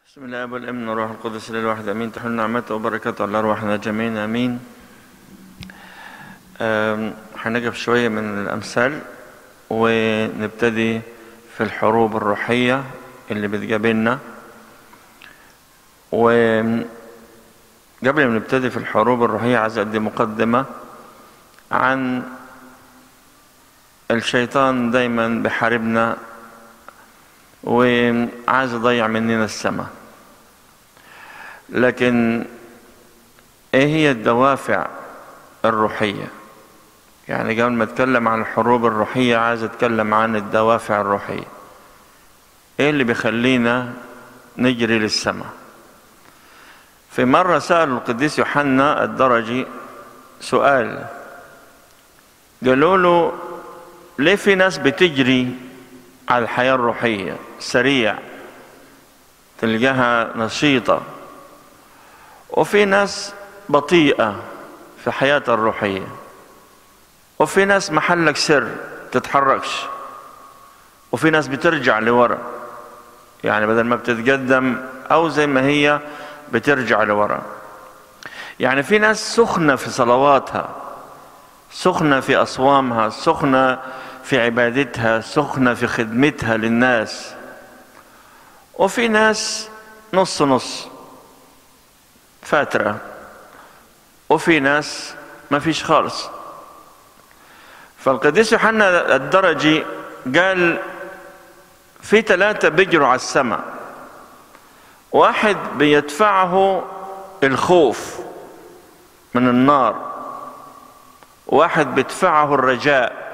بسم الله والابن والروح القدس للواحد امين تحل نعمته وبركاته على ارواحنا جميعا امين أم، هنقف شويه من الامثال ونبتدي في الحروب الروحيه اللي بتقابلنا وقبل ما نبتدي في الحروب الروحيه عايز ادي مقدمه عن الشيطان دايما بيحاربنا وعايز يضيع مننا السماء لكن ايه هي الدوافع الروحية يعني قبل ما اتكلم عن الحروب الروحية عايز اتكلم عن الدوافع الروحية ايه اللي بيخلينا نجري للسماء في مرة سألوا القديس يوحنا الدرجي سؤال قالوا له ليه في ناس بتجري على الحياة الروحية سريع تلقاها نشيطة وفي ناس بطيئة في حياتها الروحية وفي ناس محلك سر تتحركش وفي ناس بترجع لورا يعني بدل ما بتتقدم أو زي ما هي بترجع لورا يعني في ناس سخنة في صلواتها سخنة في أصوامها سخنة في عبادتها سخنة في خدمتها للناس وفي ناس نص نص فاترة وفي ناس ما فيش خالص فالقديس يوحنا الدرجي قال في ثلاثة بيجروا على السماء واحد بيدفعه الخوف من النار واحد بيدفعه الرجاء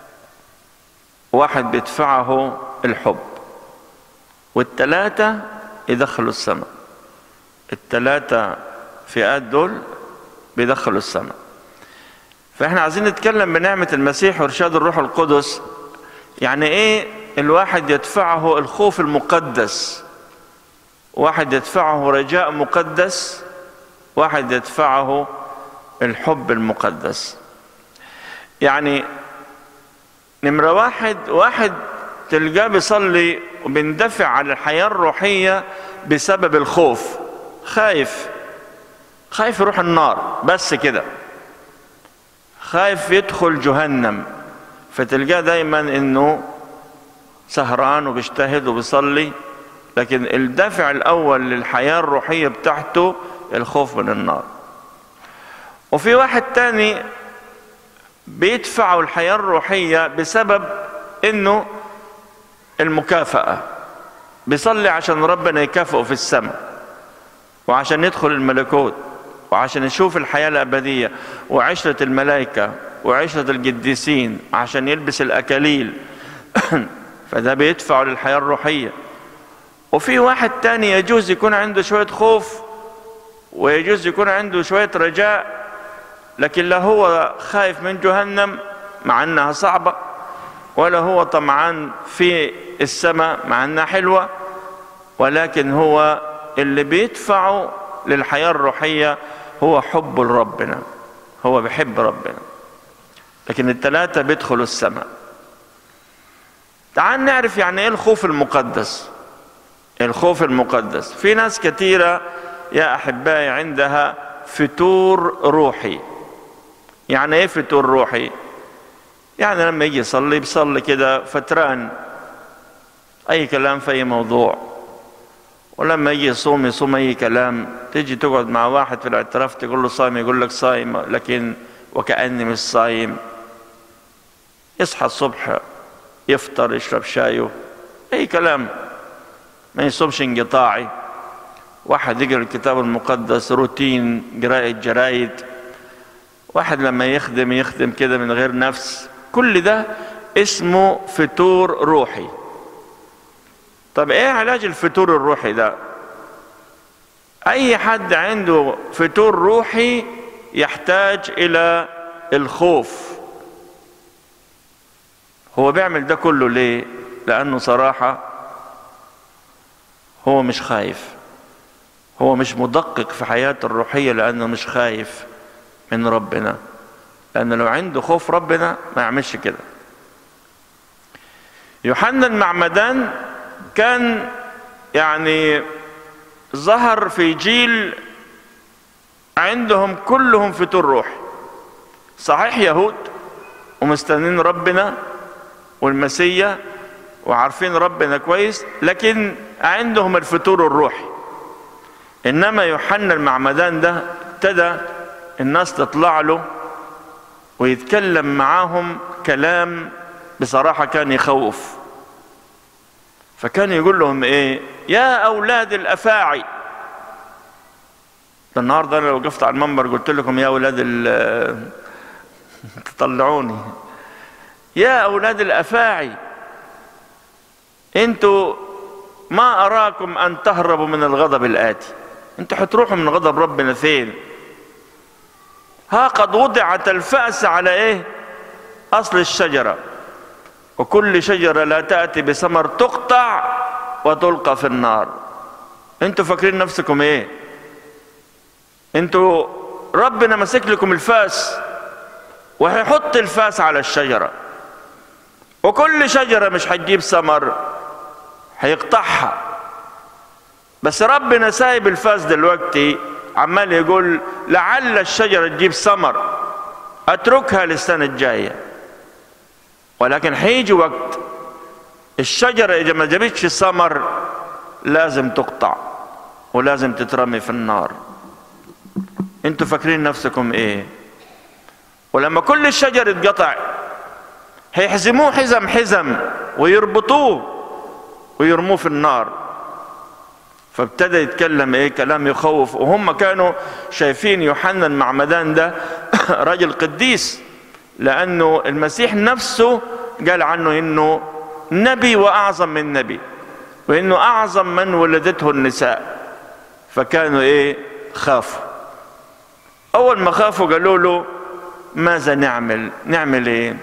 واحد بيدفعه الحب والثلاثة يدخلوا السماء الثلاثة فئات دول بيدخلوا السماء فاحنا عايزين نتكلم بنعمة المسيح وارشاد الروح القدس يعني ايه الواحد يدفعه الخوف المقدس واحد يدفعه رجاء مقدس واحد يدفعه الحب المقدس يعني نمرة واحد واحد تلقاه بيصلي وبيندفع على الحياة الروحية بسبب الخوف خايف خايف يروح النار بس كده خايف يدخل جهنم فتلقاه دايما انه سهران وبيجتهد وبيصلي لكن الدافع الاول للحياة الروحية بتاعته الخوف من النار وفي واحد تاني بيدفعوا الحياة الروحية بسبب انه المكافأة بيصلي عشان ربنا يكافئه في السماء وعشان يدخل الملكوت وعشان يشوف الحياة الأبدية وعشرة الملائكة وعشرة القديسين عشان يلبس الأكاليل فده بيدفعه للحياة الروحية وفي واحد تاني يجوز يكون عنده شوية خوف ويجوز يكون عنده شوية رجاء لكن لا هو خايف من جهنم مع انها صعبة ولا هو طمعان في السماء مع انها حلوة ولكن هو اللي بيدفعه للحياة الروحية هو حب لربنا هو بيحب ربنا لكن الثلاثة بيدخلوا السماء تعال نعرف يعني ايه الخوف المقدس الخوف المقدس في ناس كثيرة يا أحبائي عندها فتور روحي يعني ايه فتور روحي يعني لما يجي يصلي بيصلي كده فتران اي كلام في اي موضوع ولما يجي يصوم يصوم اي كلام تيجي تقعد مع واحد في الاعتراف تقول له صايم يقول لك صايم لكن وكاني مش صايم يصحى الصبح يفطر يشرب شايه اي كلام ما يصومش انقطاعي واحد يقرا الكتاب المقدس روتين قراءة جرايد واحد لما يخدم يخدم كده من غير نفس كل ده اسمه فتور روحي طب ايه علاج الفتور الروحي ده اي حد عنده فتور روحي يحتاج الى الخوف هو بيعمل ده كله ليه لانه صراحه هو مش خايف هو مش مدقق في حياته الروحيه لانه مش خايف من ربنا لأن لو عنده خوف ربنا ما يعملش كده يوحنا المعمدان كان يعني ظهر في جيل عندهم كلهم فتور روحي صحيح يهود ومستنين ربنا والمسيا وعارفين ربنا كويس لكن عندهم الفتور الروحي انما يوحنا المعمدان ده ابتدى الناس تطلع له ويتكلم معاهم كلام بصراحه كان يخوف فكان يقول لهم ايه يا اولاد الافاعي ده النهارده انا لو وقفت على المنبر قلت لكم يا اولاد ال تطلعوني يا اولاد الافاعي انتوا ما اراكم ان تهربوا من الغضب الاتي انتوا هتروحوا من غضب ربنا فين ها قد وضعت الفأس على ايه اصل الشجره وكل شجره لا تاتي بثمر تقطع وتلقى في النار انتوا فاكرين نفسكم ايه انتوا ربنا ماسك لكم الفاس وهيحط الفاس على الشجره وكل شجره مش هتجيب ثمر هيقطعها بس ربنا سايب الفاس دلوقتي عمال يقول لعل الشجرة تجيب ثمر اتركها للسنة الجاية ولكن هيجي وقت الشجرة إذا ما جابتش ثمر لازم تقطع ولازم تترمي في النار انتوا فاكرين نفسكم ايه ولما كل الشجر اتقطع هيحزموه حزم حزم ويربطوه ويرموه في النار فابتدى يتكلم ايه كلام يخوف وهم كانوا شايفين يوحنا المعمدان ده راجل قديس لانه المسيح نفسه قال عنه انه نبي واعظم من نبي وانه اعظم من ولدته النساء فكانوا ايه خافوا اول ما خافوا قالوا له ماذا نعمل نعمل ايه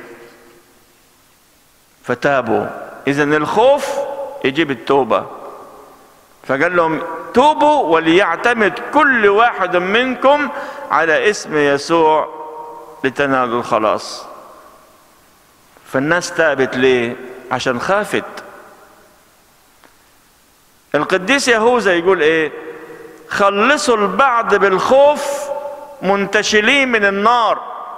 فتابوا اذا الخوف يجيب التوبه فقال لهم توبوا وليعتمد كل واحد منكم على اسم يسوع لتنالوا الخلاص فالناس تابت ليه عشان خافت القديس يهوذا يقول ايه خلصوا البعض بالخوف منتشلين من النار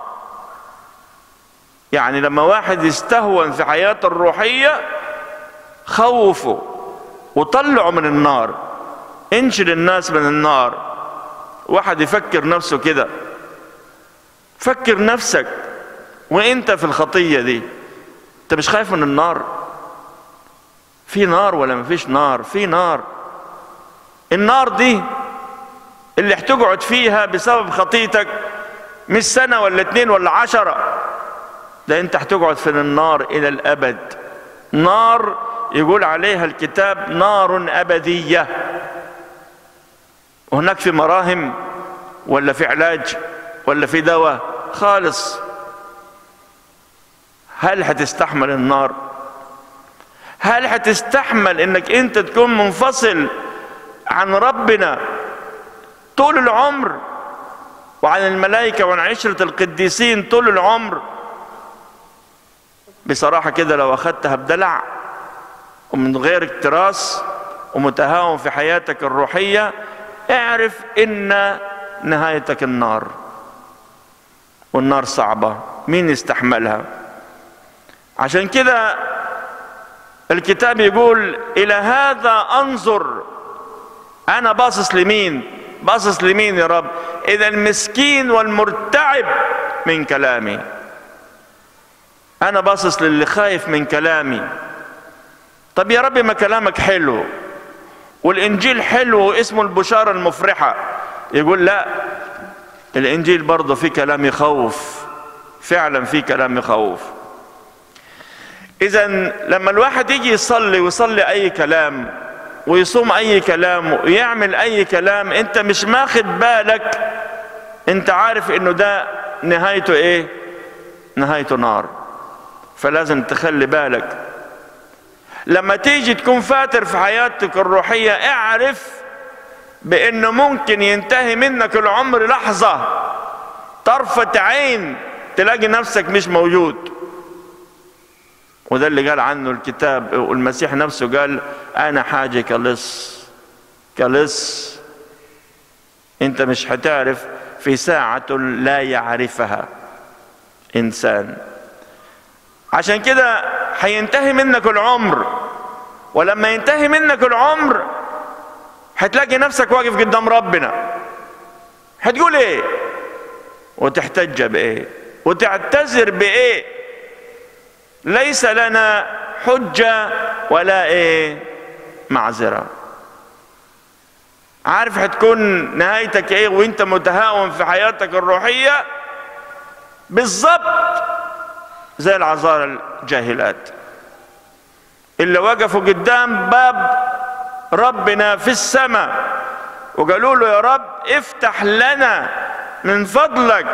يعني لما واحد يستهون في حياته الروحية خوفوا وطلعوا من النار انشل الناس من النار واحد يفكر نفسه كده فكر نفسك وانت في الخطية دي انت مش خايف من النار في نار ولا مفيش نار في نار النار دي اللي هتقعد فيها بسبب خطيتك مش سنة ولا اتنين ولا عشرة ده انت هتقعد في النار الى الابد نار يقول عليها الكتاب نار ابدية وهناك في مراهم ولا في علاج ولا في دواء خالص هل هتستحمل النار هل هتستحمل انك انت تكون منفصل عن ربنا طول العمر وعن الملائكة وعن عشرة القديسين طول العمر بصراحة كده لو أخدتها بدلع ومن غير اكتراث ومتهاون في حياتك الروحية اعرف ان نهايتك النار والنار صعبة مين يستحملها عشان كده الكتاب يقول الى هذا انظر انا باصص لمين باصص لمين يا رب الى المسكين والمرتعب من كلامي انا باصص للي خايف من كلامي طب يا رب ما كلامك حلو والانجيل حلو واسمه البشاره المفرحه يقول لا الانجيل برضه فيه كلام يخوف فعلا فيه كلام يخوف اذا لما الواحد يجي يصلي ويصلي اي كلام ويصوم اي كلام ويعمل اي كلام انت مش ماخد بالك انت عارف انه ده نهايته ايه نهايته نار فلازم تخلي بالك لما تيجي تكون فاتر في حياتك الروحية اعرف بانه ممكن ينتهي منك العمر لحظة طرفة عين تلاقي نفسك مش موجود وده اللي قال عنه الكتاب والمسيح نفسه قال انا حاجة لص كلص انت مش هتعرف في ساعة لا يعرفها انسان عشان كده هينتهي منك العمر ولما ينتهي منك العمر هتلاقي نفسك واقف قدام ربنا هتقول ايه وتحتج بايه وتعتذر بايه ليس لنا حجة ولا ايه معذرة عارف هتكون نهايتك ايه وانت متهاون في حياتك الروحية بالظبط زي العذارى الجاهلات اللي وقفوا قدام باب ربنا في السماء وقالوا له يا رب افتح لنا من فضلك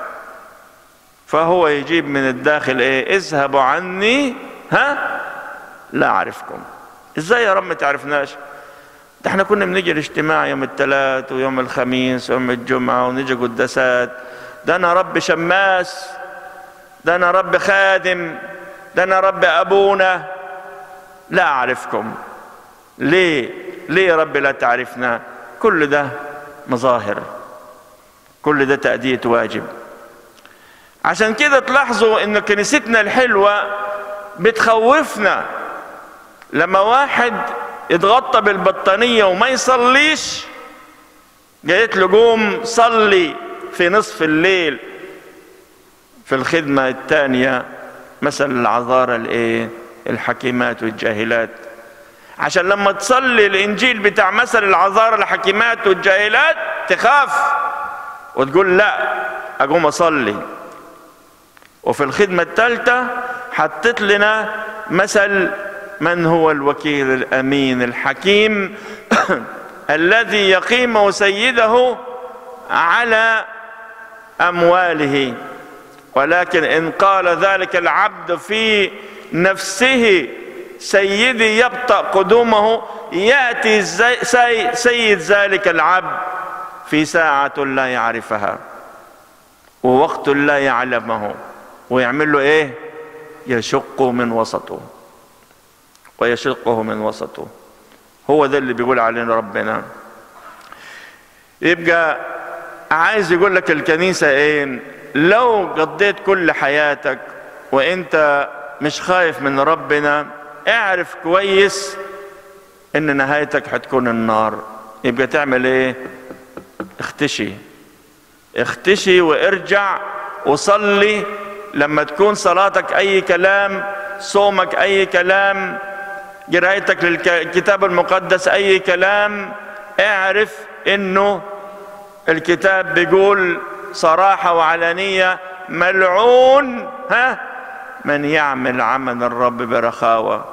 فهو يجيب من الداخل ايه اذهبوا عني ها لا اعرفكم ازاي يا رب ما تعرفناش ده احنا كنا بنيجي الاجتماع يوم الثلاث ويوم الخميس ويوم الجمعة ونيجي قداسات ده انا رب شماس ده انا رب خادم ده انا رب ابونا لا اعرفكم ليه ليه يا رب لا تعرفنا كل ده مظاهر كل ده تأدية واجب عشان كده تلاحظوا ان كنيستنا الحلوة بتخوفنا لما واحد يتغطى بالبطانية وما يصليش جايت له قوم صلي في نصف الليل في الخدمة الثانية مثل العذارى الايه الحكيمات والجاهلات عشان لما تصلي الانجيل بتاع مثل العذارى الحكيمات والجاهلات تخاف وتقول لا اقوم اصلي وفي الخدمة الثالثة حطت لنا مثل من هو الوكيل الامين الحكيم الذي يقيم سيده على امواله ولكن ان قال ذلك العبد في نفسه سيدي يبطأ قدومه يأتي سيد ذلك العبد في ساعة لا يعرفها ووقت لا يعلمه ويعمل له ايه يشق من وسطه ويشقه من وسطه هو ده اللي بيقول علينا ربنا يبقى عايز يقول لك الكنيسة ايه لو قضيت كل حياتك وانت مش خايف من ربنا اعرف كويس ان نهايتك هتكون النار يبقى تعمل ايه اختشي اختشي وارجع وصلي لما تكون صلاتك اي كلام صومك اي كلام قرايتك للكتاب المقدس اي كلام اعرف انه الكتاب بيقول صراحة وعلانية ملعون ها من يعمل عمل الرب برخاوة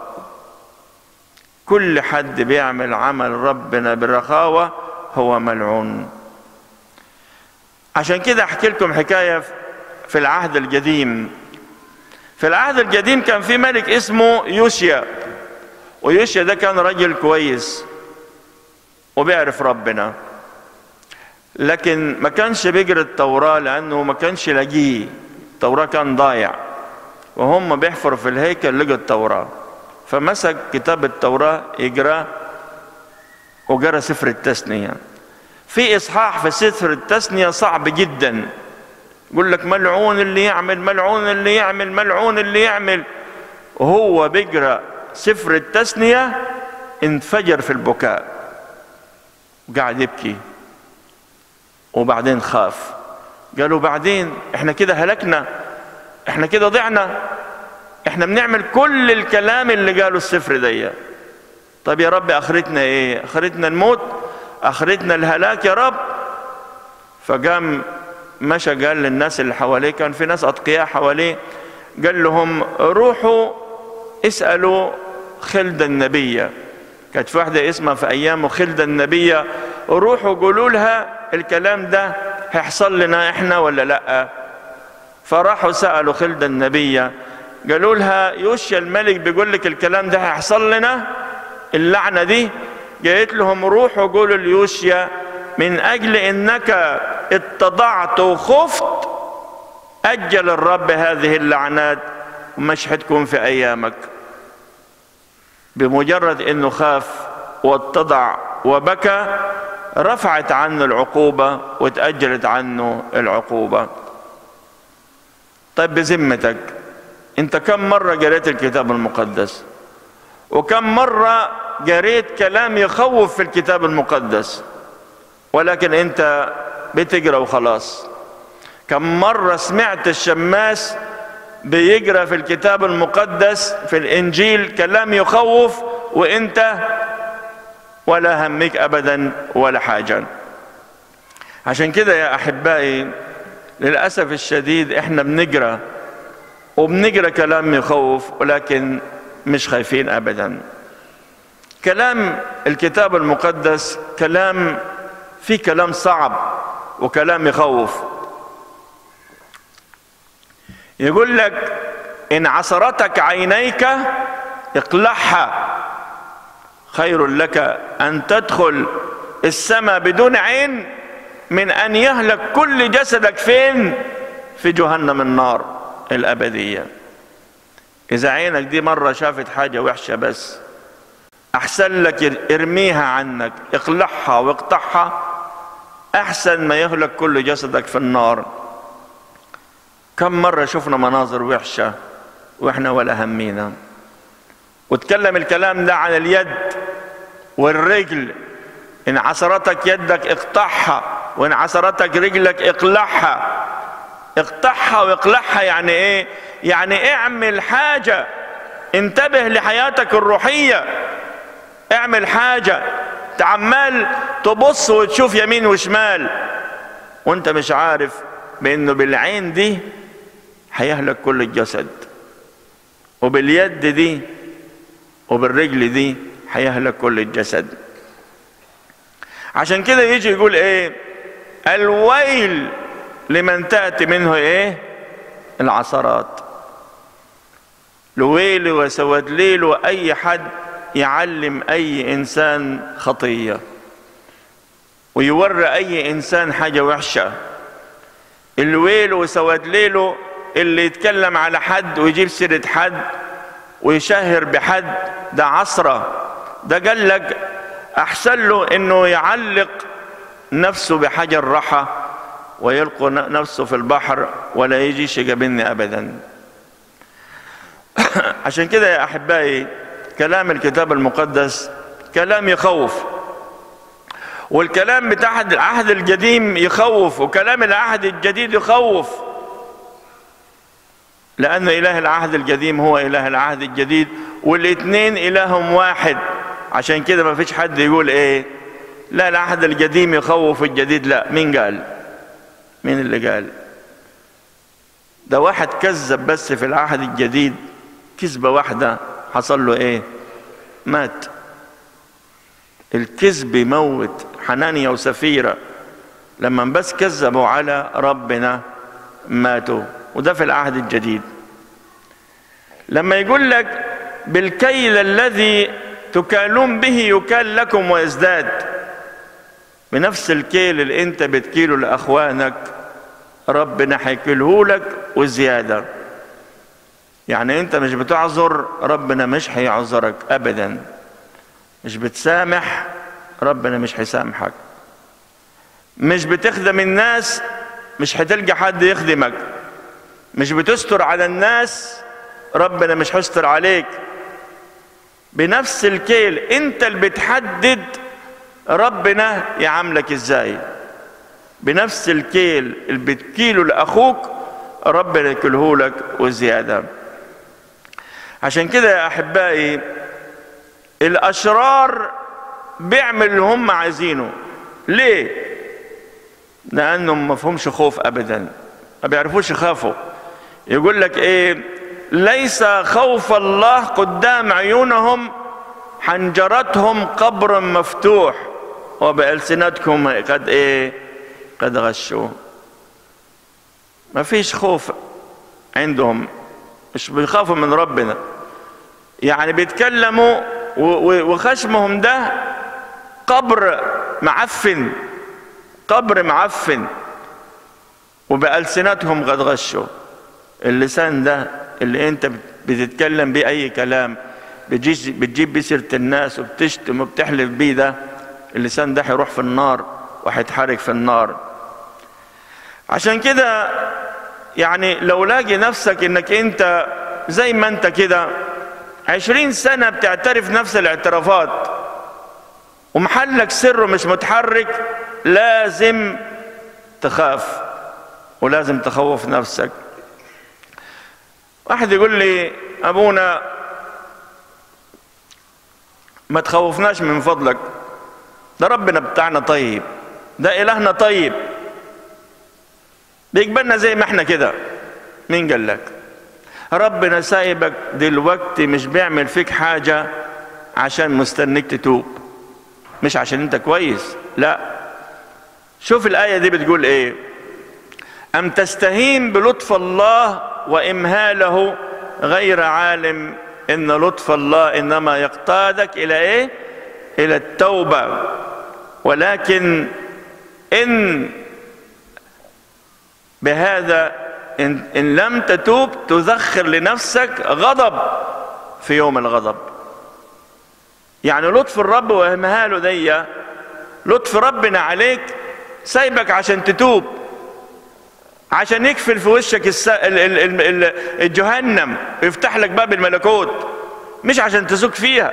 كل حد بيعمل عمل ربنا برخاوة هو ملعون عشان كده احكي لكم حكاية في العهد القديم في العهد القديم كان في ملك اسمه يوشيا ويوشيا ده كان رجل كويس وبيعرف ربنا لكن ما كانش بيقرا التوراة لأنه ما كانش لاقيه التوراة كان ضايع وهم بيحفروا في الهيكل لقوا التوراة فمسك كتاب التوراة يقراه وقرا سفر التثنية في إصحاح في سفر التثنية صعب جدا يقول لك ملعون اللي يعمل ملعون اللي يعمل ملعون اللي يعمل وهو بيقرا سفر التثنية انفجر في البكاء وقاعد يبكي وبعدين خاف قالوا بعدين احنا كده هلكنا احنا كده ضعنا احنا بنعمل كل الكلام اللي قاله السفر دي طب يا رب اخرتنا ايه اخرتنا الموت اخرتنا الهلاك يا رب فقام مشى قال للناس اللي حواليه كان في ناس اتقياء حواليه قال لهم روحوا اسالوا خلد النبيه كانت في واحده اسمها في ايامه خلد النبيه روحوا قولوا لها الكلام ده هيحصل لنا احنا ولا لا فراحوا سالوا خلد النبيه قالوا لها يوشيا الملك بيقول لك الكلام ده هيحصل لنا اللعنه دي جايت لهم روحوا قولوا ليوشيا من اجل انك اتضعت وخفت اجل الرب هذه اللعنات ومش هتكون في ايامك بمجرد انه خاف واتضع وبكى رفعت عنه العقوبة وتأجلت عنه العقوبة طيب بذمتك انت كم مرة قريت الكتاب المقدس وكم مرة قريت كلام يخوف في الكتاب المقدس ولكن انت بتقرا وخلاص كم مرة سمعت الشماس بيقرا في الكتاب المقدس في الانجيل كلام يخوف وانت ولا همك ابدا ولا حاجه عشان كده يا احبائي للاسف الشديد احنا بنقرا وبنقرا كلام يخوف ولكن مش خايفين ابدا كلام الكتاب المقدس كلام في كلام صعب وكلام يخوف يقول لك ان عصرتك عينيك اقلعها خير لك ان تدخل السماء بدون عين من ان يهلك كل جسدك فين في جهنم النار الابديه اذا عينك دي مره شافت حاجه وحشه بس احسن لك ارميها عنك اقلعها واقطعها احسن ما يهلك كل جسدك في النار كم مره شفنا مناظر وحشه واحنا ولا همينا وتكلم الكلام ده عن اليد والرجل ان عصرتك يدك اقطعها وان عصرتك رجلك اقلعها اقطعها واقلعها يعني ايه يعني اعمل حاجه انتبه لحياتك الروحيه اعمل حاجه تعمال تبص وتشوف يمين وشمال وانت مش عارف بانه بالعين دي هيهلك كل الجسد وباليد دي وبالرجل دي هيهلك كل الجسد عشان كده يجي يقول ايه الويل لمن تأتي منه ايه العثرات لويل وسود ليل واي حد يعلم اي انسان خطيه ويوري اي انسان حاجه وحشه الويل وسواد ليله اللي يتكلم على حد ويجيب سيره حد ويشهر بحد ده عصره ده قال لك احسن له انه يعلق نفسه بحجر رحى ويلقى نفسه في البحر ولا يجيش يقابلني ابدا عشان كده يا احبائي كلام الكتاب المقدس كلام يخوف والكلام بتاع العهد القديم يخوف وكلام العهد الجديد يخوف لأن إله العهد القديم هو إله العهد الجديد والاثنين إلههم واحد عشان كده ما فيش حد يقول إيه لا العهد القديم يخوف الجديد لا مين قال مين اللي قال ده واحد كذب بس في العهد الجديد كذبة واحدة حصل له ايه مات الكذب يموت حنانيا وسفيرة لما بس كذبوا على ربنا ماتوا وده في العهد الجديد لما يقول لك بالكيل الذي تكالون به يكال لكم ويزداد بنفس الكيل اللي انت بتكيله لاخوانك ربنا هيكيله لك وزياده يعني انت مش بتعذر ربنا مش هيعذرك ابدا مش بتسامح ربنا مش هيسامحك مش بتخدم الناس مش هتلقى حد يخدمك مش بتستر على الناس ربنا مش هيستر عليك بنفس الكيل انت اللي بتحدد ربنا يعاملك ازاي بنفس الكيل اللي بتكيله لاخوك ربنا يكله لك وزياده عشان كده يا احبائي الاشرار بيعمل اللي هم عايزينه ليه لانهم ما فهمش خوف ابدا ما بيعرفوش يخافوا يقول لك ايه ليس خوف الله قدام عيونهم حنجرتهم قبر مفتوح وبألسنتكم قد ايه قد غشوا ما فيش خوف عندهم مش بيخافوا من ربنا يعني بيتكلموا وخشمهم ده قبر معفن قبر معفن وبألسنتهم قد غشوا اللسان ده اللي انت بتتكلم بيه اي كلام بتجيب بيه سيره الناس وبتشتم وبتحلف بيه ده اللسان ده هيروح في النار وهيتحرق في النار عشان كده يعني لو لاقي نفسك انك انت زي ما انت كده عشرين سنة بتعترف نفس الاعترافات ومحلك سر مش متحرك لازم تخاف ولازم تخوف نفسك واحد يقول لي ابونا ما تخوفناش من فضلك ده ربنا بتاعنا طيب ده الهنا طيب بيقبلنا زي ما احنا كده مين قال لك ربنا سايبك دلوقتي مش بيعمل فيك حاجة عشان مستنيك تتوب مش عشان انت كويس لا شوف الآية دي بتقول ايه أم تستهين بلطف الله وإمهاله غير عالم إن لطف الله إنما يقتادك إلى إيه؟ إلى التوبة ولكن إن بهذا إن, إن لم تتوب تذخر لنفسك غضب في يوم الغضب يعني لطف الرب وإمهاله دي لطف ربنا عليك سايبك عشان تتوب عشان يقفل في وشك الس... ال... ال... ال... ال... الجهنم ويفتح لك باب الملكوت مش عشان تسوق فيها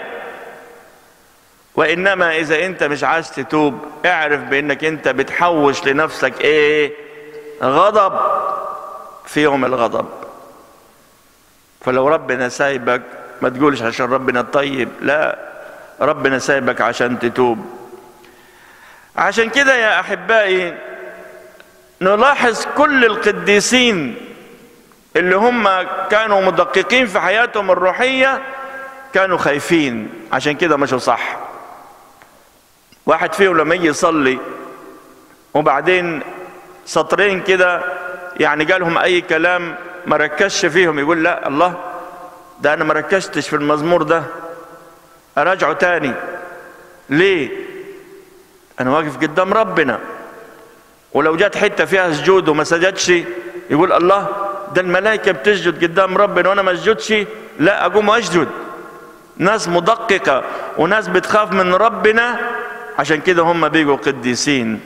وانما اذا انت مش عايز تتوب اعرف بانك انت بتحوش لنفسك ايه غضب في يوم الغضب فلو ربنا سايبك ما تقولش عشان ربنا طيب لا ربنا سايبك عشان تتوب عشان كده يا احبائي نلاحظ كل القديسين اللي هم كانوا مدققين في حياتهم الروحية كانوا خايفين عشان كده مشوا صح واحد فيهم لما يجي يصلي وبعدين سطرين كده يعني قالهم اي كلام ما ركزش فيهم يقول لا الله ده انا ما ركزتش في المزمور ده اراجعه تاني ليه انا واقف قدام ربنا ولو جت حته فيها سجود وما سجدش يقول الله ده الملائكه بتسجد قدام ربنا وانا ما اسجدش لا اقوم اسجد ناس مدققه وناس بتخاف من ربنا عشان كده هم بيجوا قديسين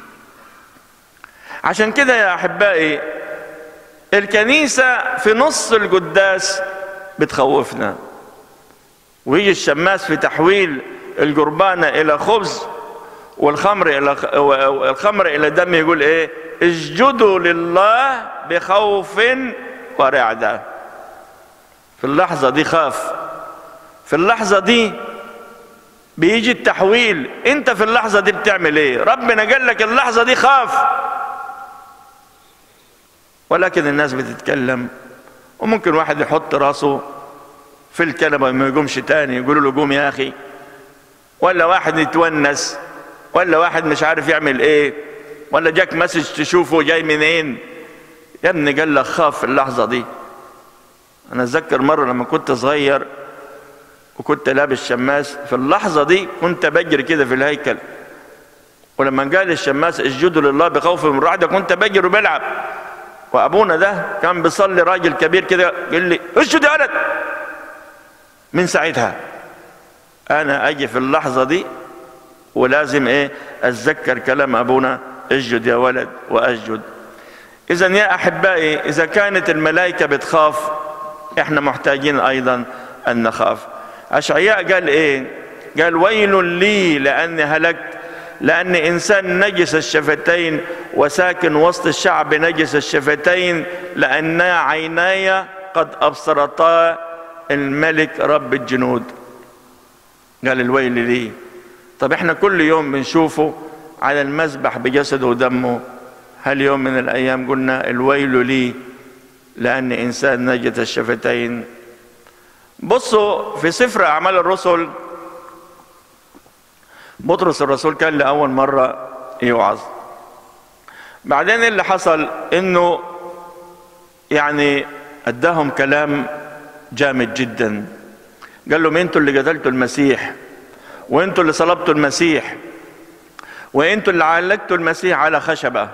عشان كده يا احبائي الكنيسه في نص القداس بتخوفنا ويجي الشماس في تحويل القربانه الى خبز والخمر الى الخمر الى دم يقول ايه اسجدوا لله بخوف ورعده في اللحظه دي خاف في اللحظه دي بيجي التحويل انت في اللحظه دي بتعمل ايه ربنا قال لك اللحظه دي خاف ولكن الناس بتتكلم وممكن واحد يحط راسه في الكنبه ما يقومش تاني يقولوا له قوم يا اخي ولا واحد يتونس ولا واحد مش عارف يعمل ايه ولا جاك مسج تشوفه جاي منين يا ابني قال لك خاف في اللحظه دي انا اتذكر مره لما كنت صغير وكنت لابس شماس في اللحظه دي كنت بجري كده في الهيكل ولما قال الشماس اسجدوا لله بخوف من رعده كنت بجري وبلعب وابونا ده كان بيصلي راجل كبير كده قال لي اسجد يا ولد من ساعتها انا اجي في اللحظه دي ولازم ايه اتذكر كلام ابونا اسجد يا ولد واسجد اذا يا احبائي اذا كانت الملائكه بتخاف احنا محتاجين ايضا ان نخاف اشعياء قال ايه قال ويل لي لاني هلكت لاني انسان نجس الشفتين وساكن وسط الشعب نجس الشفتين لان عيناي قد ابصرتا الملك رب الجنود قال الويل لي طب احنا كل يوم بنشوفه على المذبح بجسده ودمه هل يوم من الايام قلنا الويل لي لاني انسان نجت الشفتين بصوا في سفر اعمال الرسل بطرس الرسول كان لاول مره يوعظ بعدين اللي حصل انه يعني اداهم كلام جامد جدا قال لهم انتوا اللي قتلتوا المسيح وانتوا اللي صلبتوا المسيح وانتوا اللي علقتوا المسيح على خشبه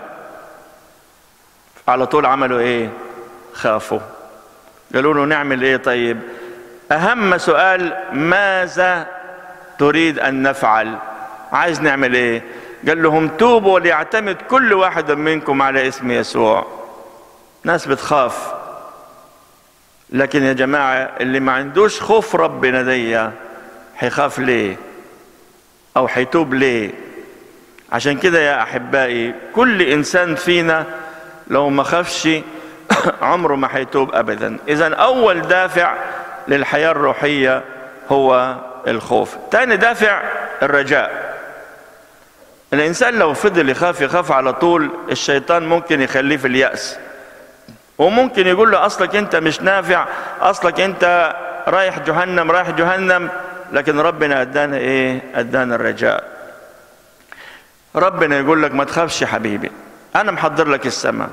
على طول عملوا ايه خافوا قالوا له نعمل ايه طيب اهم سؤال ماذا تريد ان نفعل عايز نعمل ايه قال لهم توبوا وليعتمد كل واحد منكم على اسم يسوع ناس بتخاف لكن يا جماعة اللي ما عندوش خوف ربنا دي هيخاف ليه او هيتوب ليه عشان كده يا احبائي كل انسان فينا لو ما خافش عمره ما هيتوب ابدا اذا اول دافع للحياة الروحية هو الخوف تاني دافع الرجاء الانسان لو فضل يخاف يخاف على طول الشيطان ممكن يخليه في اليأس وممكن يقول له اصلك انت مش نافع اصلك انت رايح جهنم رايح جهنم لكن ربنا ادانا ايه ادانا الرجاء ربنا يقول لك ما تخافش يا حبيبي انا محضر لك السماء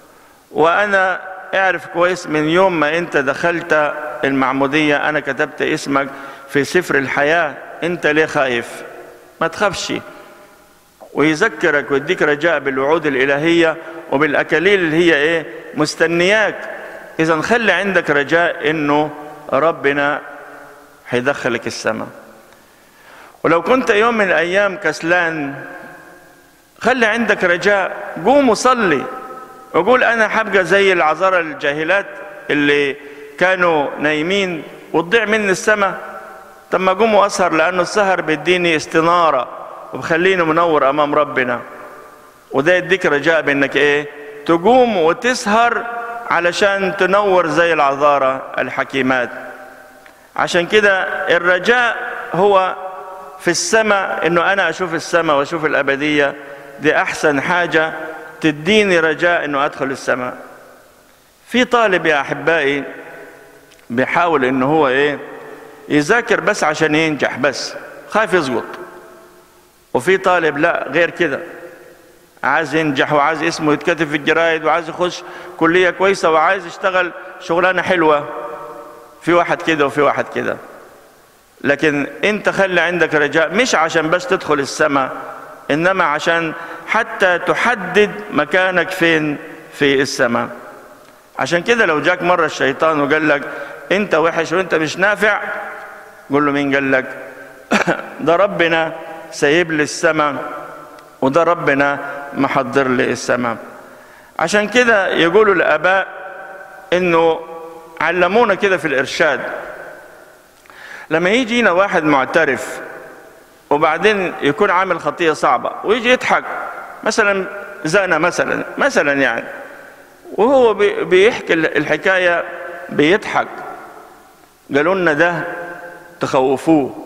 وانا اعرف كويس من يوم ما انت دخلت المعمودية انا كتبت اسمك في سفر الحياة انت ليه خايف ما تخافش ويذكرك ويديك رجاء بالوعود الالهية وبالاكاليل اللي هي ايه مستنياك اذا خلي عندك رجاء انه ربنا هيدخلك السماء ولو كنت يوم من الايام كسلان خلي عندك رجاء قوم وصلي وقول انا حبقى زي العذارى الجاهلات اللي كانوا نايمين وتضيع مني السماء طب ما اقوم واسهر لانه السهر بيديني استناره وبخليني منور امام ربنا وده يديك رجاء بانك ايه تقوم وتسهر علشان تنور زي العذارى الحكيمات عشان كده الرجاء هو في السماء انه انا اشوف السماء واشوف الابديه دي احسن حاجه تديني رجاء انه ادخل السماء في طالب يا احبائي بيحاول انه هو ايه يذاكر بس عشان ينجح بس خايف يسقط وفي طالب لا غير كده عايز ينجح وعايز اسمه يتكتب في الجرايد وعايز يخش كلية كويسة وعايز يشتغل شغلانة حلوة في واحد كده وفي واحد كده لكن انت خلي عندك رجاء مش عشان بس تدخل السماء انما عشان حتى تحدد مكانك فين في السماء عشان كده لو جاك مرة الشيطان وقال لك انت وحش وانت مش نافع قول له مين قال لك ده ربنا سايب لي السماء وده ربنا محضر لي السماء عشان كده يقولوا الاباء انه علمونا كده في الارشاد لما يجينا واحد معترف وبعدين يكون عامل خطيه صعبه ويجي يضحك مثلا زنا مثلا مثلا يعني وهو بيحكي الحكايه بيضحك قالوا لنا ده تخوفوه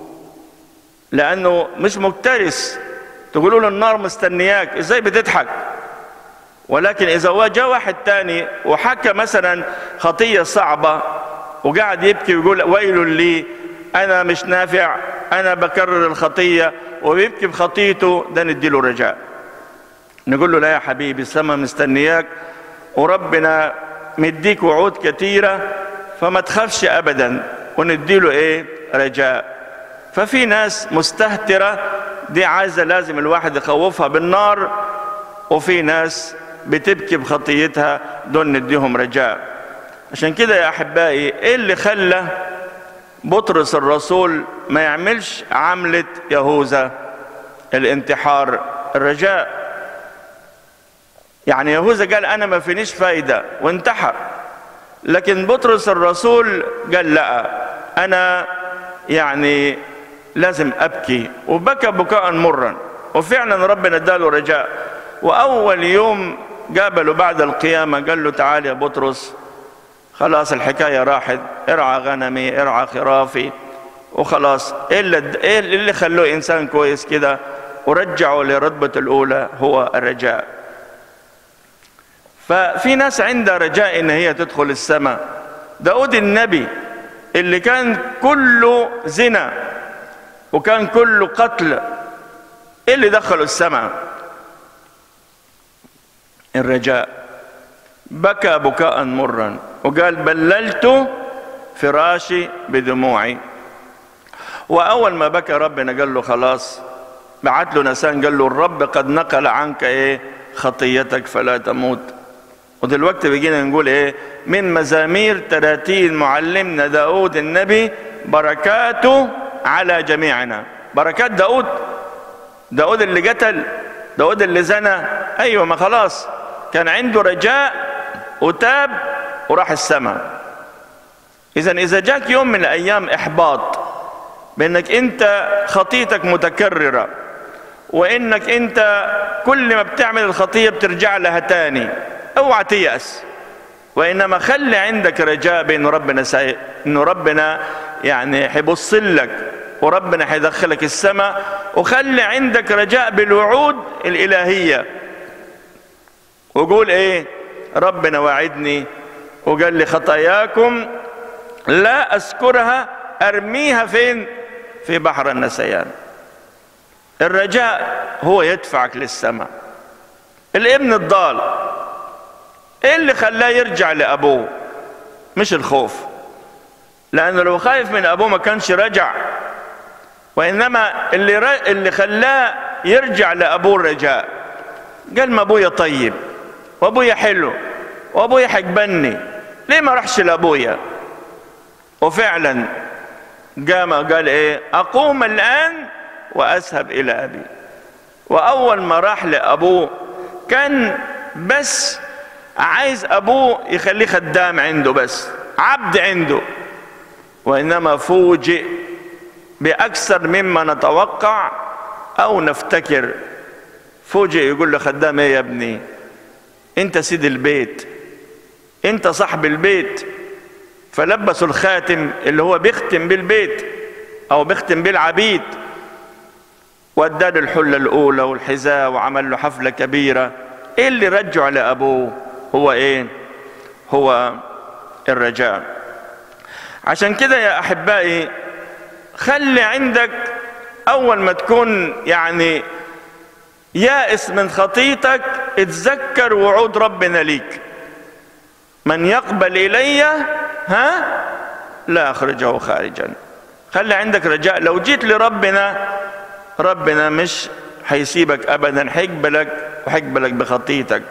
لانه مش مكترث تقولوا له النار مستنياك ازاي بتضحك ولكن اذا هو جاء واحد تاني وحكى مثلا خطيه صعبه وقعد يبكي ويقول ويل لي انا مش نافع انا بكرر الخطيه وبيبكي بخطيته ده نديله رجاء نقول له لا يا حبيبي السماء مستنياك وربنا مديك وعود كثيره فما تخافش ابدا ونديله ايه رجاء ففي ناس مستهتره دي عايزه لازم الواحد يخوفها بالنار وفي ناس بتبكي بخطيتها دول نديهم رجاء عشان كده يا احبائي ايه اللي خلى بطرس الرسول ما يعملش عملة يهوذا الانتحار الرجاء يعني يهوذا قال انا ما فينيش فايدة وانتحر لكن بطرس الرسول قال لا انا يعني لازم ابكي وبكى بكاء مرا وفعلا ربنا اداله رجاء واول يوم قابله بعد القيامه قال له تعال يا بطرس خلاص الحكايه راحت ارعى غنمي ارعى خرافي وخلاص ايه اللي ايه اللي خلوه انسان كويس كده ورجعه لرتبه الاولى هو الرجاء ففي ناس عندها رجاء ان هي تدخل السماء داود النبي اللي كان كله زنا وكان كله قتل ايه اللي دخله السماء الرجاء بكى بكاء مرا وقال بللت فراشي بدموعي واول ما بكى ربنا قال له خلاص بعت له نسان قال له الرب قد نقل عنك ايه خطيتك فلا تموت ودلوقتي بيجينا نقول ايه من مزامير تراتيل معلمنا داود النبي بركاته على جميعنا بركات داود داود اللي قتل داود اللي زنى ايوه ما خلاص كان عنده رجاء وتاب وراح السماء اذا اذا جاك يوم من الايام احباط بانك انت خطيتك متكرره وانك انت كل ما بتعمل الخطيه بترجع لها تاني اوعى تيأس وانما خلي عندك رجاء بان ربنا سي... انه ربنا يعني حيبص لك وربنا حيدخلك السماء وخلي عندك رجاء بالوعود الالهيه وقول ايه ربنا وعدني وقال لي خطاياكم لا اذكرها ارميها فين في بحر النسيان الرجاء هو يدفعك للسماء الابن الضال ايه اللي خلاه يرجع لابوه مش الخوف لانه لو خايف من ابوه ما كانش رجع وانما اللي ر... اللي خلاه يرجع لابوه الرجاء قال ما ابويا طيب وابويا حلو وابويا حيقبلني ليه ما راحش لابويا وفعلا قام قال ايه اقوم الان واذهب الى ابي واول ما راح لابوه كان بس عايز ابوه يخليه خدام عنده بس عبد عنده وانما فوجئ باكثر مما نتوقع او نفتكر فوجئ يقول له خدام ايه يا ابني انت سيد البيت انت صاحب البيت فلبسوا الخاتم اللي هو بيختم بالبيت او بيختم بالعبيد واداله الحله الاولى والحذاء وعمل له حفله كبيره ايه اللي رجعه لابوه هو ايه هو الرجاء عشان كده يا احبائي خلي عندك اول ما تكون يعني يائس من خطيتك اتذكر وعود ربنا ليك من يقبل الي ها لا اخرجه خارجا خلي عندك رجاء لو جيت لربنا ربنا مش هيسيبك ابدا هيقبلك وهيقبلك بخطيتك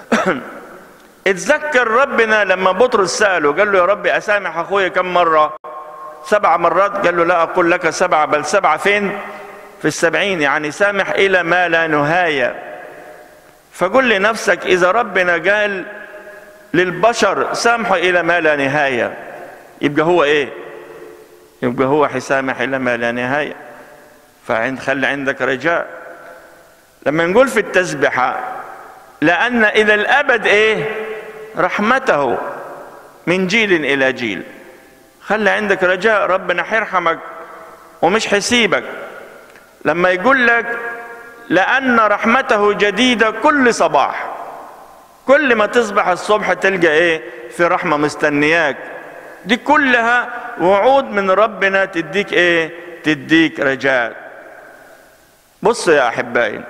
اتذكر ربنا لما بطرس ساله قال له يا ربي اسامح اخويا كم مره سبع مرات قال له لا اقول لك سبعه بل سبعه فين في السبعين يعني سامح الى ما لا نهايه فقل لنفسك اذا ربنا قال للبشر سامحوا الى ما لا نهايه يبقى هو ايه يبقى هو حيسامح الى ما لا نهايه فعند خلي عندك رجاء لما نقول في التسبحه لان الى الابد ايه رحمته من جيل الى جيل خلي عندك رجاء ربنا حيرحمك ومش حيسيبك لما يقول لك لان رحمته جديده كل صباح كل ما تصبح الصبح تلقى ايه في رحمه مستنياك دي كلها وعود من ربنا تديك ايه تديك رجاء بص يا احبائي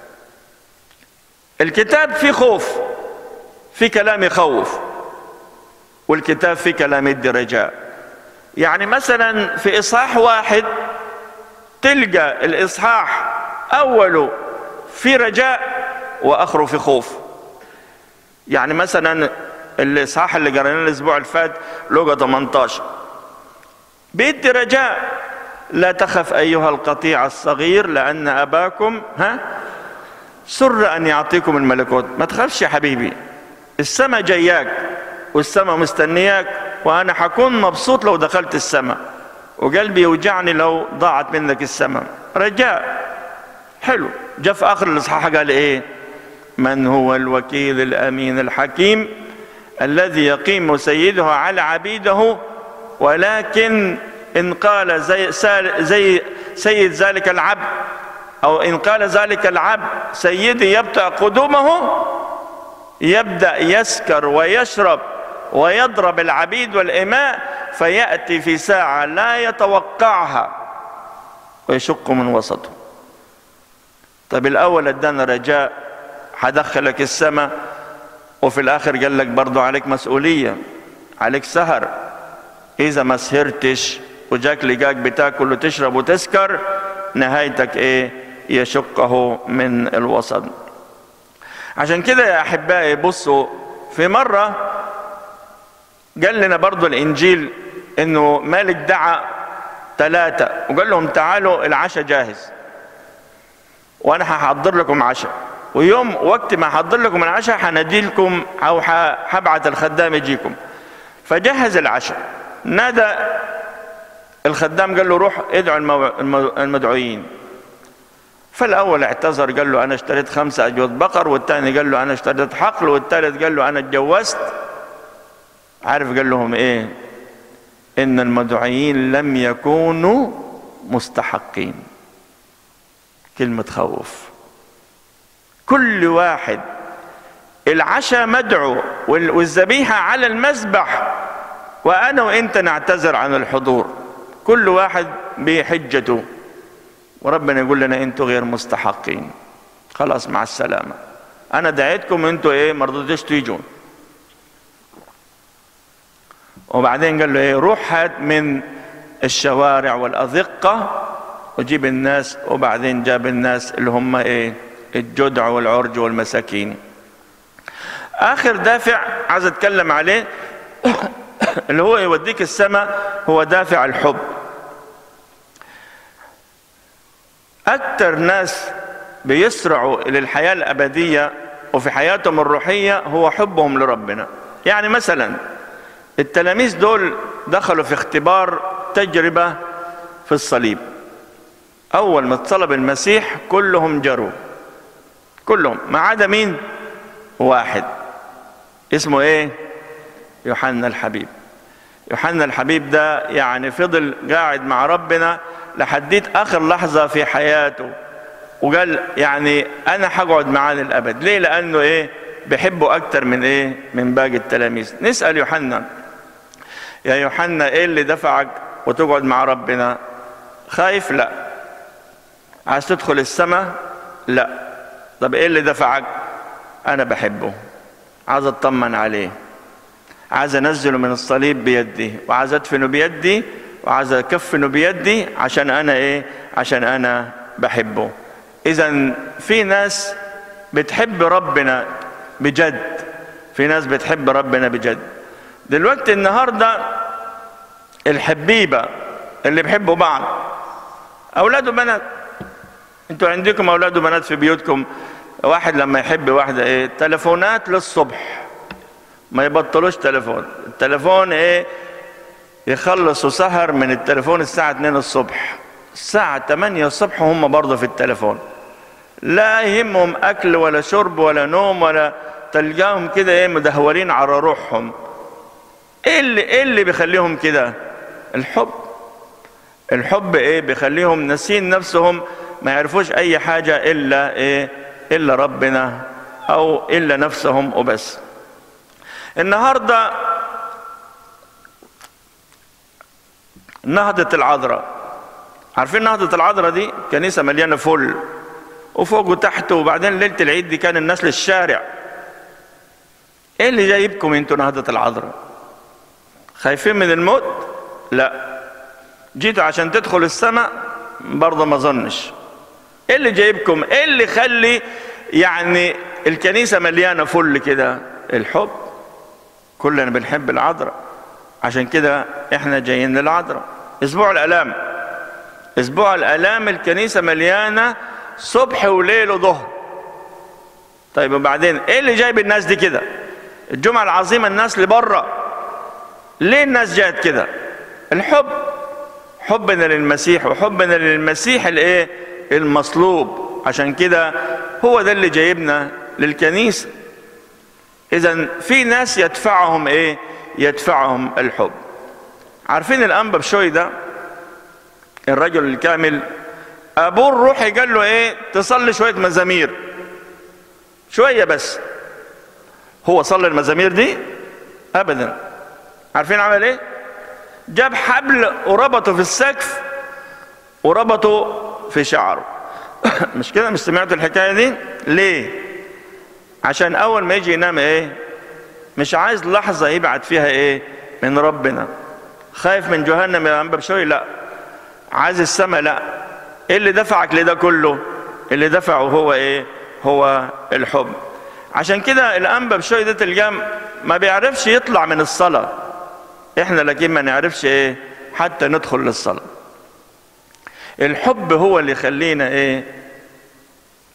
الكتاب فيه خوف في كلام يخوف والكتاب فيه كلام يدي رجاء يعني مثلا في اصحاح واحد تلقى الاصحاح اوله في رجاء واخره في خوف يعني مثلا الاصحاح اللي قريناه الاسبوع اللي فات لوقا 18 بيدي رجاء لا تخف ايها القطيع الصغير لان اباكم ها سر ان يعطيكم الملكوت ما تخافش يا حبيبي السماء جاياك والسماء مستنياك وانا حكون مبسوط لو دخلت السماء وقلبي يوجعني لو ضاعت منك السماء رجاء حلو جاء في اخر الاصحاح قال ايه من هو الوكيل الامين الحكيم الذي يقيم سيده على عبيده ولكن ان قال زي, زي سيد ذلك العبد او ان قال ذلك العبد سيدي يبتع قدومه يبدا يسكر ويشرب ويضرب العبيد والاماء فياتي في ساعه لا يتوقعها ويشق من وسطه طب الاول ادانا رجاء حدخلك السماء وفي الاخر قال لك برضو عليك مسؤوليه عليك سهر اذا ما سهرتش وجاك لقاك بتاكل وتشرب وتسكر نهايتك ايه يشقه من الوسط عشان كده يا احبائي بصوا في مره قال لنا برضو الانجيل انه مالك دعا ثلاثه وقال لهم تعالوا العشاء جاهز وانا هحضر لكم عشاء ويوم وقت ما احضر لكم العشاء هندي لكم او هبعت الخدام يجيكم فجهز العشاء نادى الخدام قال له روح ادعو المدعوين فالاول اعتذر قال له انا اشتريت خمسه اجود بقر والثاني قال له انا اشتريت حقل والثالث قال له انا اتجوزت عارف قال لهم ايه ان المدعوين لم يكونوا مستحقين كلمه خوف كل واحد العشاء مدعو والذبيحه على المذبح وانا وانت نعتذر عن الحضور كل واحد بحجته وربنا يقول لنا انتوا غير مستحقين خلاص مع السلامه انا دعيتكم انتوا ايه ما رضيتوش تيجوا وبعدين قال له ايه روح هات من الشوارع والأذقة وجيب الناس وبعدين جاب الناس اللي هم ايه الجدع والعرج والمساكين آخر دافع عايز أتكلم عليه اللي هو يوديك السماء هو دافع الحب أكثر ناس بيسرعوا إلى الحياة الأبدية وفي حياتهم الروحية هو حبهم لربنا يعني مثلا التلاميذ دول دخلوا في اختبار تجربة في الصليب أول ما اتصلب المسيح كلهم جروا كلهم ما عدا مين واحد اسمه ايه يوحنا الحبيب يوحنا الحبيب ده يعني فضل قاعد مع ربنا لحديت اخر لحظة في حياته وقال يعني انا هقعد معاه للابد ليه لانه ايه بحبه اكتر من ايه من باقي التلاميذ نسال يوحنا يا يوحنا ايه اللي دفعك وتقعد مع ربنا خايف لا عايز تدخل السماء لا طب ايه اللي دفعك انا بحبه عايز اطمن عليه عايز انزله من الصليب بيدي وعايز ادفنه بيدي وعايز اكفنه بيدي عشان انا ايه عشان انا بحبه اذا في ناس بتحب ربنا بجد في ناس بتحب ربنا بجد دلوقتي النهارده الحبيبه اللي بيحبوا بعض اولاد وبنات انتوا عندكم اولاد وبنات في بيوتكم واحد لما يحب واحده ايه تليفونات للصبح ما يبطلوش تليفون التليفون ايه يخلصوا سهر من التليفون الساعة 2 الصبح الساعة 8 الصبح هم برضه في التليفون لا يهمهم أكل ولا شرب ولا نوم ولا تلقاهم كده ايه مدهورين على روحهم ايه اللي ايه اللي بيخليهم كده الحب الحب ايه بيخليهم ناسين نفسهم ما يعرفوش اي حاجة الا ايه الا ربنا او الا نفسهم وبس النهارده نهضة العذراء عارفين نهضة العذراء دي كنيسة مليانة فل وفوق وتحت وبعدين ليلة العيد دي كان الناس للشارع ايه اللي جايبكم انتوا نهضة العذراء خايفين من الموت لا جيتوا عشان تدخلوا السماء برضه ما ظنش ايه اللي جايبكم ايه اللي يخلي يعني الكنيسة مليانة فل كده الحب كلنا بنحب العذراء عشان كده احنا جايين للعذراء اسبوع الالام اسبوع الالام الكنيسه مليانه صبح وليل وظهر طيب وبعدين ايه اللي جايب الناس دي كده الجمعه العظيمه الناس اللي بره ليه الناس جات كده الحب حبنا للمسيح وحبنا للمسيح الايه المصلوب عشان كده هو ده اللي جايبنا للكنيسه اذا في ناس يدفعهم ايه يدفعهم الحب عارفين الانبا بشوي ده الرجل الكامل ابوه الروحي قال له ايه تصلي شويه مزامير شويه بس هو صلى المزامير دي ابدا عارفين عمل ايه جاب حبل وربطه في السقف وربطه في شعره مش كده مش سمعتوا الحكايه دي ليه عشان اول ما يجي ينام ايه مش عايز لحظة يبعد فيها ايه من ربنا خايف من جهنم يا انبا بشوي لا عايز السماء لا ايه اللي دفعك لده كله اللي دفعه هو ايه هو الحب عشان كده الانبا بشوي ده تلقاه ما بيعرفش يطلع من الصلاة احنا لكن ما نعرفش ايه حتى ندخل للصلاة الحب هو اللي يخلينا ايه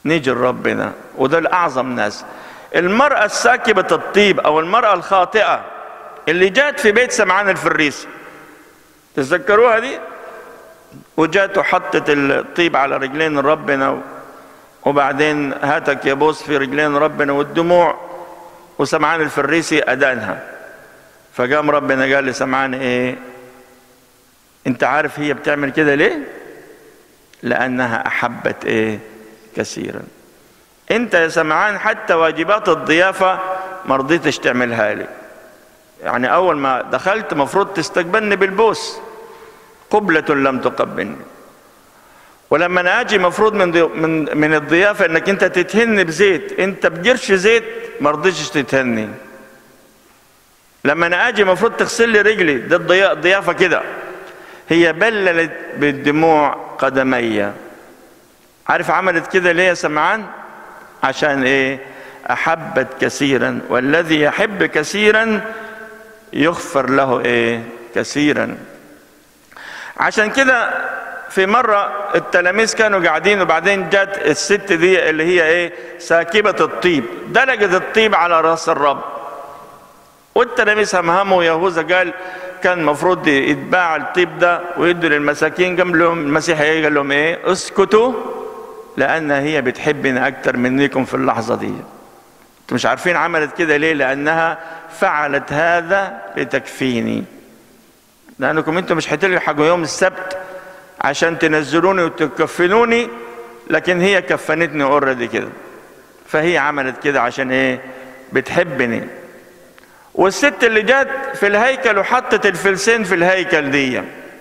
نيجي لربنا وده الأعظم ناس المرأة الساكبة الطيب أو المرأة الخاطئة اللي جات في بيت سمعان الفريسي تتذكروها دي وجات وحطت الطيب على رجلين ربنا وبعدين هاتك يبوس في رجلين ربنا والدموع وسمعان الفريسي أدانها فقام ربنا قال لسمعان ايه انت عارف هي بتعمل كده ليه لانها احبت ايه كثيرا انت يا سمعان حتى واجبات الضيافة ما رضيتش تعملها لي يعني اول ما دخلت مفروض تستقبلني بالبوس قبلة لم تقبلني ولما انا اجي مفروض من ضي... من من الضيافه انك انت تتهني بزيت انت بقرش زيت ما رضيتش تتهني لما انا اجي مفروض تغسل لي رجلي ده الضيا- الضيافه كده هي بللت بالدموع قدمي عارف عملت كده ليه يا سمعان عشان ايه احبت كثيرا والذي يحب كثيرا يغفر له ايه كثيرا عشان كده في مرة التلاميذ كانوا قاعدين وبعدين جت الست دي اللي هي ايه ساكبة الطيب دلقت الطيب على راس الرب والتلاميذ همهموا يهوذا قال كان المفروض يتباع الطيب ده ويدوا للمساكين قام لهم المسيح ايه قال لهم ايه اسكتوا لان هي بتحبني اكتر منكم في اللحظه دي انتوا مش عارفين عملت كده ليه لانها فعلت هذا لتكفيني لانكم انتوا مش هتلحقوا يوم السبت عشان تنزلوني وتكفنوني لكن هي كفنتني اوريدي كده فهي عملت كده عشان ايه بتحبني والست اللي جت في الهيكل وحطت الفلسين في الهيكل دي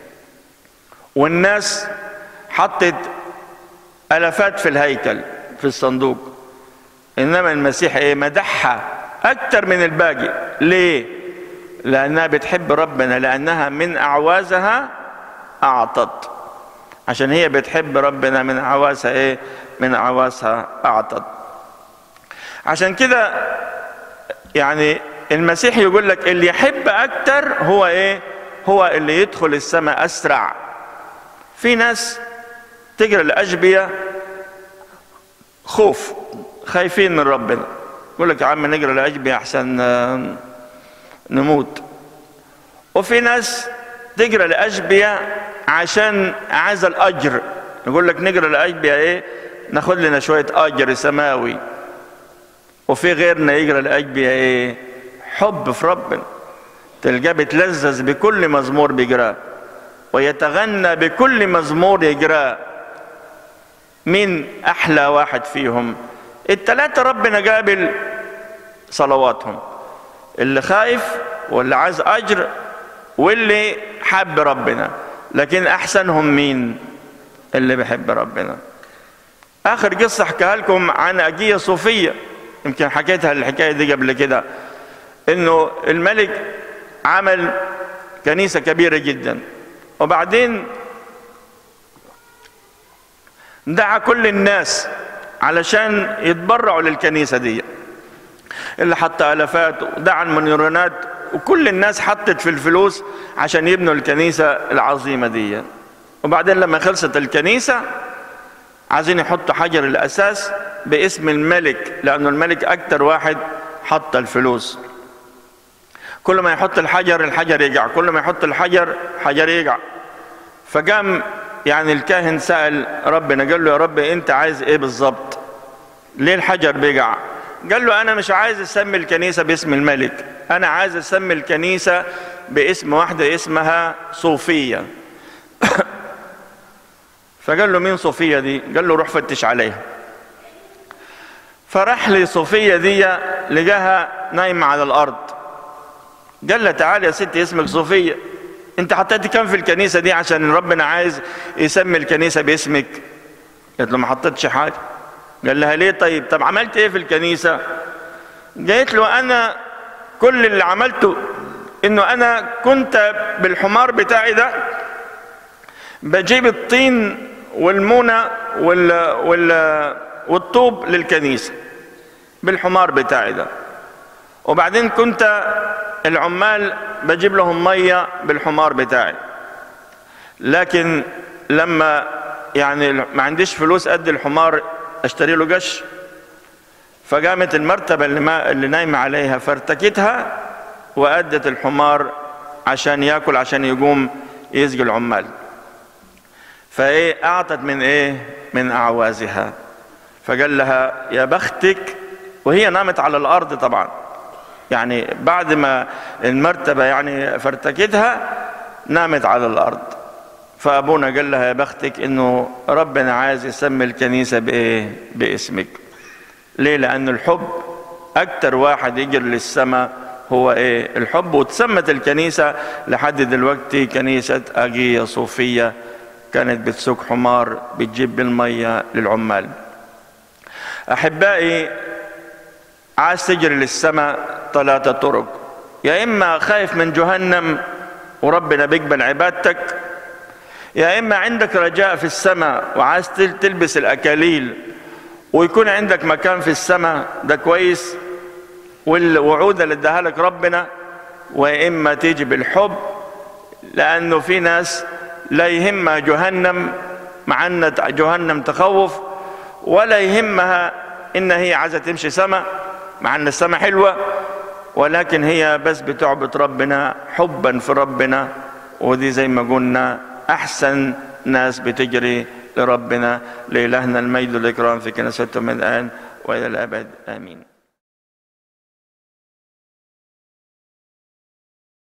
والناس حطت الافات في الهيكل في الصندوق انما المسيح ايه مدحها اكتر من الباقي ليه لانها بتحب ربنا لانها من اعوازها اعطت عشان هي بتحب ربنا من اعوازها ايه من اعوازها اعطت عشان كده يعني المسيح يقول لك اللي يحب اكتر هو ايه هو اللي يدخل السماء اسرع في ناس تجري الاشبيه خوف خايفين من ربنا يقول لك يا عم نجري الاشبيه احسن آه، نموت وفي ناس تجري الاشبيه عشان عايز الاجر يقول لك نجري الاشبيه ايه ناخد لنا شويه اجر سماوي وفي غيرنا يجري الاشبيه ايه حب في ربنا تلقاه بيتلذذ بكل مزمور بيجراه ويتغنى بكل مزمور يجراه مين احلى واحد فيهم التلاتة ربنا قابل صلواتهم اللي خايف واللي عايز اجر واللي حب ربنا لكن احسنهم مين اللي بيحب ربنا اخر قصه احكيها لكم عن اجيه صوفيه يمكن حكيتها الحكايه دي قبل كده انه الملك عمل كنيسه كبيره جدا وبعدين دعا كل الناس علشان يتبرعوا للكنيسه دي اللي حط الافات ودعا المنيرونات وكل الناس حطت في الفلوس عشان يبنوا الكنيسه العظيمه دي وبعدين لما خلصت الكنيسه عايزين يحطوا حجر الاساس باسم الملك لانه الملك اكتر واحد حط الفلوس كل ما يحط الحجر الحجر يقع كل ما يحط الحجر حجر يقع فقام يعني الكاهن سأل ربنا قال له يا رب انت عايز ايه بالظبط ليه الحجر بيقع قال له انا مش عايز اسمي الكنيسة باسم الملك انا عايز اسمي الكنيسة باسم واحدة اسمها صوفية فقال له مين صوفية دي قال له روح فتش عليها فراح لي صوفية دي لقاها نايمة على الأرض قال لها تعالي يا ستي اسمك صوفية انت حطيتي كم في الكنيسة دي عشان ربنا عايز يسمي الكنيسة باسمك قالت له ما حطيتش حاجة قال لها ليه طيب طب عملت ايه في الكنيسة قالت له انا كل اللي عملته انه انا كنت بالحمار بتاعي ده بجيب الطين والمونة وال وال والطوب للكنيسة بالحمار بتاعي ده وبعدين كنت العمال بجيب لهم مية بالحمار بتاعي لكن لما يعني ما عنديش فلوس قد الحمار اشتري له قش فقامت المرتبة اللي, ما اللي نايمة عليها فارتكتها وأدت الحمار عشان ياكل عشان يقوم يسقي العمال فايه اعطت من ايه من اعوازها فقال لها يا بختك وهي نامت على الارض طبعا يعني بعد ما المرتبه يعني فرتكتها نامت على الارض فابونا قال لها يا بختك انه ربنا عايز يسمي الكنيسه بايه باسمك ليه لان الحب اكتر واحد يجر للسماء هو ايه الحب وتسمت الكنيسه لحد دلوقتي كنيسه اجيه صوفيه كانت بتسوق حمار بتجيب الميه للعمال احبائي عايز تجري للسماء ثلاثه طرق يا اما خايف من جهنم وربنا بيقبل عبادتك يا اما عندك رجاء في السماء وعايز تلبس الاكاليل ويكون عندك مكان في السماء ده كويس والوعود اللي اداها لك ربنا واما تيجي بالحب لانه في ناس لا يهمها جهنم مع ان جهنم تخوف ولا يهمها ان هي عايزه تمشي سما مع ان السما حلوه ولكن هي بس بتعبد ربنا حبا في ربنا ودي زي ما قلنا احسن ناس بتجري لربنا لإلهنا المجد والإكرام في كنيسته من الآن وإلى الأبد آمين